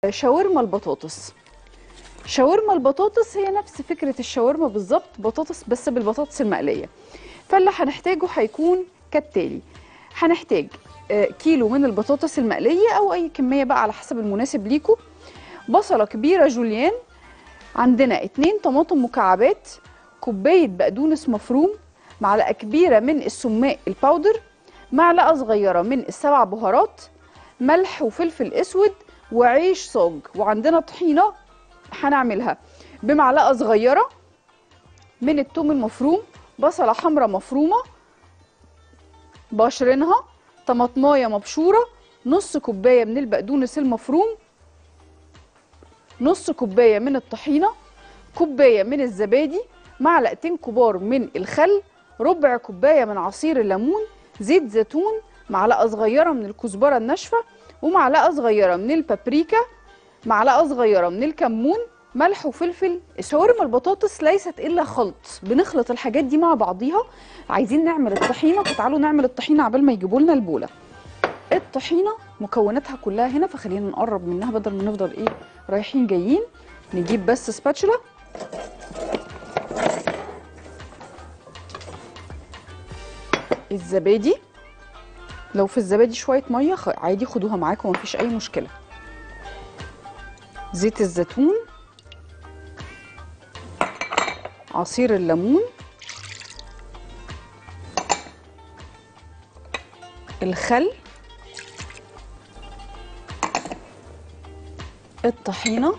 شاورما البطاطس شاورما البطاطس هي نفس فكرة الشاورما بالظبط بطاطس بس بالبطاطس المقلية فاللي هنحتاجه هيكون كالتالي هنحتاج آه، كيلو من البطاطس المقلية أو أي كمية بقى على حسب المناسب ليكم بصلة كبيرة جوليان عندنا اتنين طماطم مكعبات كوباية بقدونس مفروم معلقة كبيرة من السماق الباودر معلقة صغيرة من السبع بهارات ملح وفلفل اسود وعيش صاج وعندنا طحينة هنعملها بمعلقة صغيرة من التوم المفروم بصلة حمراء مفرومة بشرينها طماطمايه مبشورة نص كوباية من البقدونس المفروم نص كوباية من الطحينة كوباية من الزبادي معلقتين كبار من الخل ربع كوباية من عصير الليمون زيت زيتون معلقة صغيرة من الكزبرة الناشفة ومعلقة صغيرة من البابريكا معلقة صغيرة من الكمون ملح وفلفل شاورما البطاطس ليست الا خلط بنخلط الحاجات دي مع بعضيها عايزين نعمل الطحينه فتعالوا نعمل الطحينه عبال ما يجيبوا لنا البوله الطحينه مكوناتها كلها هنا فخلينا نقرب منها بدل ما نفضل ايه رايحين جايين نجيب بس سباتشولا الزبادي لو في الزبادي شويه ميه خ- عادي خدوها معاكم مفيش اي مشكله زيت الزيتون عصير الليمون الخل الطحينه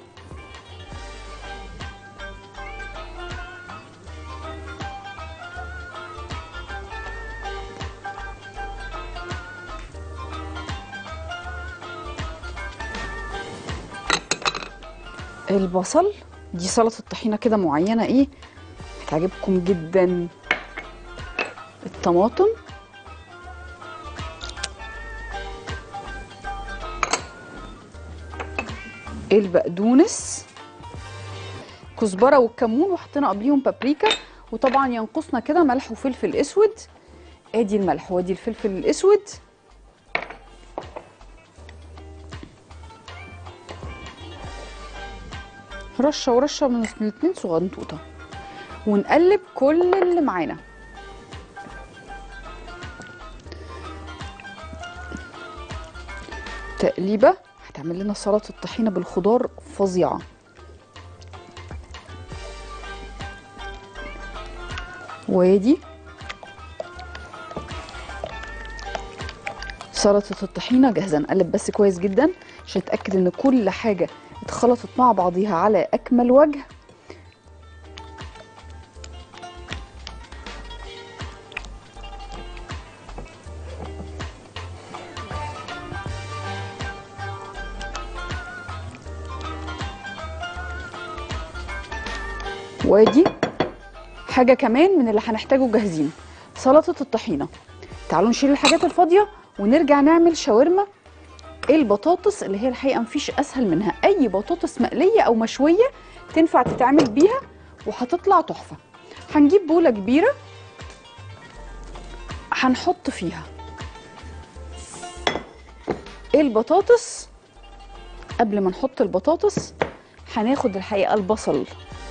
البصل دي سلطه الطحينه كده معينه ايه هتعجبكم جدا الطماطم البقدونس كزبره والكمون وحطينا قبليهم بابريكا وطبعا ينقصنا كده ملح وفلفل اسود ادي الملح وادي الفلفل الاسود رشه ورشه من الاتنين صغنطوطه ونقلب كل اللي معانا تقليبه هتعمل لنا سلطه الطحينه بالخضار فظيعه وادي سلطه الطحينه جاهزه نقلب بس كويس جدا عشان نتاكد ان كل حاجه اتخلطت مع بعضيها على اكمل وجه وادي حاجة كمان من اللي هنحتاجه جاهزين سلطة الطحينة تعالوا نشيل الحاجات الفاضية ونرجع نعمل شاورما البطاطس اللي هي الحقيقة مفيش أسهل منها أي بطاطس مقلية أو مشوية تنفع تتعمل بيها وهتطلع تحفة هنجيب بولة كبيرة هنحط فيها البطاطس قبل ما نحط البطاطس هناخد الحقيقة البصل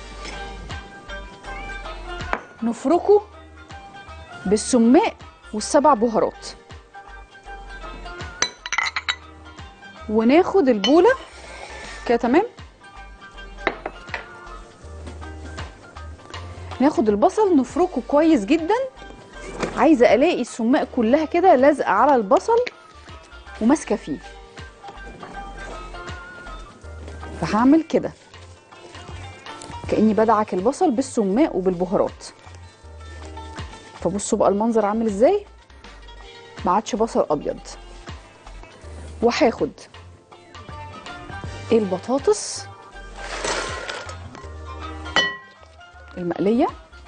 نفركه بالسماق والسبع بهارات وناخد البولة كده تمام ناخد البصل نفركه كويس جدا عايزة الاقي السماق كلها كده لازقة على البصل وماسكة فيه فهعمل كده كاني بدعك البصل بالسماق وبالبهارات فبصوا بقى المنظر عامل ازاي ما عادش بصل ابيض وهاخد البطاطس المقليه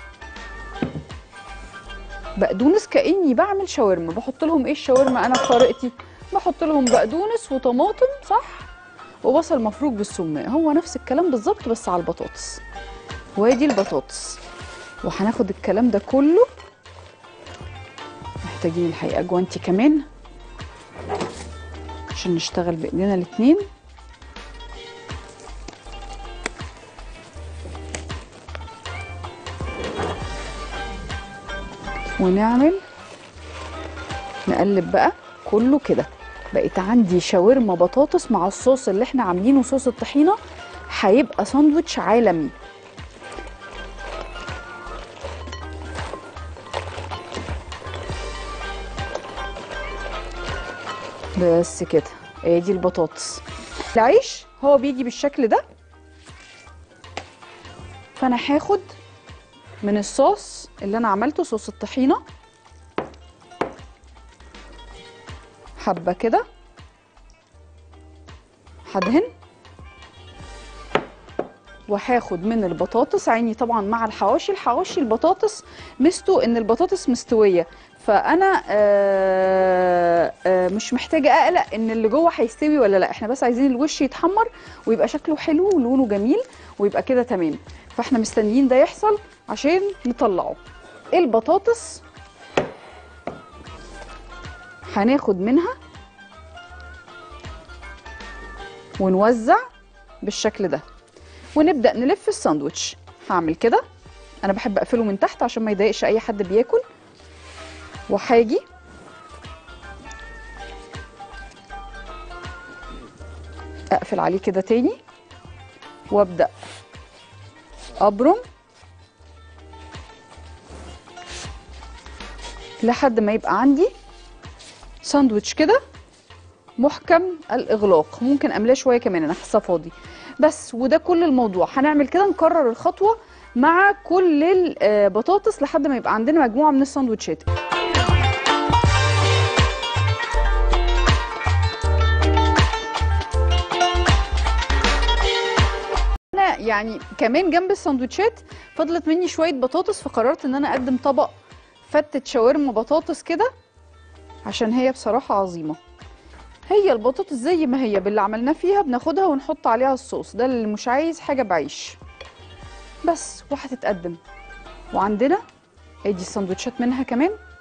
بقدونس كاني بعمل شاورما بحط لهم ايه الشاورما انا بطريقتي بحط لهم بقدونس وطماطم صح وبصل مفروك بالسماق هو نفس الكلام بالظبط بس على البطاطس وادي البطاطس وهناخد الكلام ده كله محتاجين الحقيقه جوانتي كمان عشان نشتغل بايدينا الاتنين ونعمل نقلب بقى كله كده بقيت عندي شاورما بطاطس مع الصوص اللي احنا عاملينه صوص الطحينه هيبقى ساندوتش عالمي بس كده ادي البطاطس العيش هو بيجي بالشكل ده فانا هاخد من الصوص اللي انا عملته صوص الطحينه حبه كده هدهن وهاخد من البطاطس عيني طبعا مع الحواشي الحواشي البطاطس مستو ان البطاطس مستويه فانا آه آه مش محتاجه اقلق ان اللي جوه هيستوي ولا لا احنا بس عايزين الوش يتحمر ويبقى شكله حلو ولونه جميل ويبقى كده تمام فاحنا مستنيين ده يحصل عشان نطلعه البطاطس هناخد منها ونوزع بالشكل ده ونبدا نلف الساندوتش هعمل كده انا بحب اقفله من تحت عشان ما يضايقش اي حد بياكل وهاجي اقفل عليه كده تاني وابدا ابرم لحد ما يبقى عندي ساندوتش كده محكم الاغلاق ممكن املاه شويه كمان انا حاسه فاضي بس وده كل الموضوع هنعمل كده نكرر الخطوه مع كل البطاطس لحد ما يبقى عندنا مجموعه من الساندوتشات انا يعني كمان جنب الساندوتشات فضلت مني شويه بطاطس فقررت ان انا اقدم طبق فتة شاورما بطاطس كده عشان هي بصراحه عظيمه هي البطاطس زي ما هي باللي عملناه فيها بناخدها ونحط عليها الصوص ده اللي مش عايز حاجه بعيش بس وهتتقدم وعندنا ادي السندوتشات منها كمان